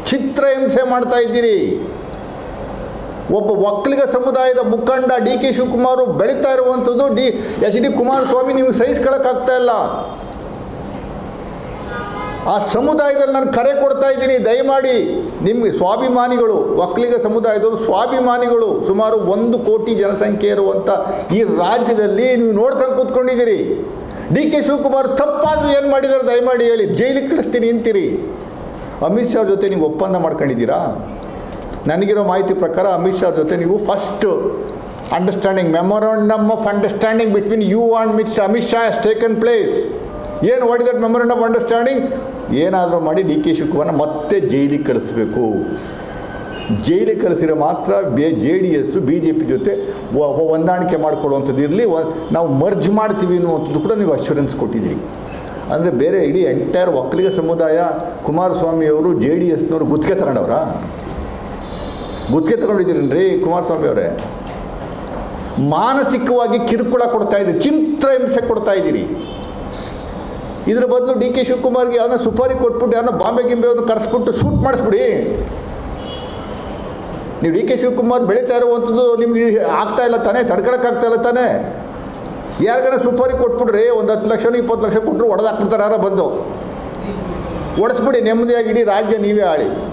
ಚಿತ್ರಹಿಂಸೆ ಮಾಡ್ತಾ ಇದ್ದೀರಿ ಒಬ್ಬ ಒಕ್ಕಲಿಗ ಸಮುದಾಯದ ಮುಖಂಡ ಡಿ ಕೆ ಶಿವಕುಮಾರ್ ಬೆಳೀತಾ ಇರುವಂಥದ್ದು ಡಿ ಎಚ್ ಡಿ ಕುಮಾರಸ್ವಾಮಿ ನೀವು ಸಹಿಸ್ಕೊಳಕ್ಕಾಗ್ತಾ ಇಲ್ಲ ಆ ಸಮುದಾಯದಲ್ಲಿ ನಾನು ಕರೆ ಕೊಡ್ತಾ ಇದ್ದೀನಿ ದಯಮಾಡಿ ನಿಮಗೆ ಸ್ವಾಭಿಮಾನಿಗಳು ಒಕ್ಕಲಿಗ ಸಮುದಾಯದವರು ಸ್ವಾಭಿಮಾನಿಗಳು ಸುಮಾರು ಒಂದು ಕೋಟಿ ಜನಸಂಖ್ಯೆ ಇರುವಂಥ ಈ ರಾಜ್ಯದಲ್ಲಿ ನೀವು ನೋಡ್ಕೊಂಡು ಕೂತ್ಕೊಂಡಿದ್ದೀರಿ ಡಿ ಕೆ ಶಿವಕುಮಾರ್ ತಪ್ಪಾದರೂ ಏನು ಮಾಡಿದ್ದಾರೆ ದಯಮಾಡಿ ಹೇಳಿ ಜೈಲಿಗೆ ಕಳಿಸ್ತೀನಿ ಅಂತೀರಿ ಅಮಿತ್ ಶಾ ಜೊತೆ ನೀವು ಒಪ್ಪಂದ ಮಾಡ್ಕೊಂಡಿದ್ದೀರಾ ನನಗಿರೋ ಮಾಹಿತಿ ಪ್ರಕಾರ ಅಮಿತ್ ಶಾ ಜೊತೆ ನೀವು first understanding memorandum of understanding between you and ಮಿತ್ Amit Shah has taken place ಏನು what that memorandum of understanding ಏನಾದರೂ ಮಾಡಿ ಡಿ ಕೆ ಶಿವಕುಮಾರ್ನ ಮತ್ತೆ ಜೈಲಿಗೆ ಕಳಿಸ್ಬೇಕು ಜೈಲಿಗೆ ಕಳಿಸಿರೋ ಮಾತ್ರ ಬೇ J D S B J P ಜೊತೆ ವ- ವ- ಹೊಂದಾಣಿಕೆ ಮಾಡ್ಕೊಳ್ಳುವಂಥದ್ದು ಇರಲಿ ನಾವು ಮರ್ಜ್ ಮಾಡ್ತೀವಿ ಅನ್ನುವಂಥದ್ದು ಕೂಡ ನೀವು ಅಶ್ಯೂರೆನ್ಸ್ ಕೊಟ್ಟಿದ್ದೀರಿ ಅಂದರೆ ಬೇರೆ ಇಡೀ ಎಂಟೈರ್ ಒಕ್ಕಲಿಗ ಸಮುದಾಯ ಕುಮಾರಸ್ವಾಮಿಯವರು ಜೆ ಡಿ ಎಸ್ನವರು ಗುತ್ತಿಗೆ ತಗೊಂಡವ್ರಾ ಗುತ್ತಿಗೆ ತಗೊಂಡಿದ್ದೀರೇನ್ರಿ ಕುಮಾರಸ್ವಾಮಿ ಅವರೇ ಮಾನಸಿಕವಾಗಿ ಕಿರುಕುಳ ಕೊಡ್ತಾ ಇದ್ದೀರಿ ಚಿಂತ್ರ ಹಿಂಸೆ ಕೊಡ್ತಾ ಇದ್ದೀರಿ ಇದ್ರ ಬದಲು ಡಿ ಕೆ ಶಿವಕುಮಾರ್ಗೆ ಯಾವನ್ನ ಸುಪಾರಿ ಕೊಟ್ಬಿಟ್ಟು ಯಾರನ್ನ ಬಾಂಬೆ ಗಿಂಬೆ ಅವ್ರನ್ನ ಕರೆಸ್ಬಿಟ್ಟು ಶೂಟ್ ಮಾಡಿಸ್ಬಿಡಿ ನೀವು ಡಿ ಕೆ ಶಿವಕುಮಾರ್ ಬೆಳೀತಾ ಇರುವಂಥದ್ದು ನಿಮ್ಗೆ ಆಗ್ತಾ ಇಲ್ಲ ತಾನೇ ತಡ್ಕೊಳಕ್ಕಾಗ್ತಾ ಇಲ್ಲ ತಾನೇ ಯಾರಿಗಾರ ಸುಪಾರಿ ಕೊಟ್ಬಿಡ್ರಿ ಒಂದು ಹತ್ತು ಲಕ್ಷ ಇಪ್ಪತ್ತು ಲಕ್ಷ ಕೊಟ್ಟರು ಹೊಡೆದಾಕ್ಬಿಡ್ತಾರೆ ಯಾರೋ ಬಂದು ಓಡಿಸ್ಬಿಡಿ ನೆಮ್ಮದಿಯಾಗಿ ಇಡೀ ರಾಜ್ಯ ನೀವೇ ಆಳಿ